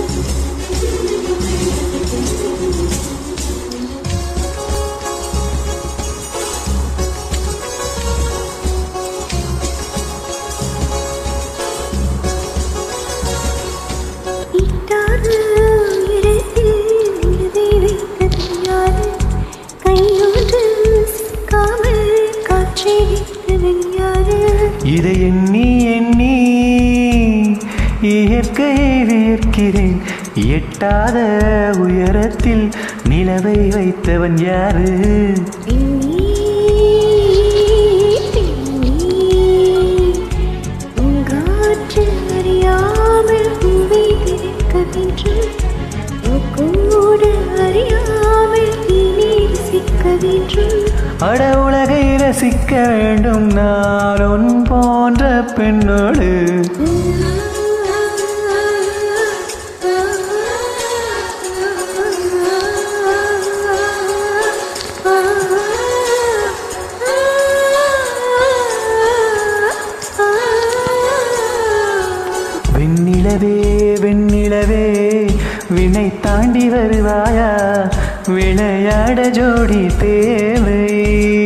இட்டாத இடத்தில் உயிரை வைத்தது யாரு? கையோடு சிக்காமல் காற்றை விட்டது யாரு? இதை எண்ணி எண்ணி இயற்கையை வியர்க்கிறேன் எட்டாத உயரத்தில் நிலவை வைத்தவன் யாரு பெண்ணே, பெண்ணே, பூங்காற்று அறியாமல் பூவை விதைக்கவென்று, பூக்கூடு அறியாமல் தீனை ரசிக்கவென்று. அட உலகை ரசிக்க வேண்டும் நான் உன் போன்ற பெண்ணோடு வெண்ணிலவே வெண்ணிலவே வினை தாண்டி வருவாயா விளையாட ஜோடி தேவை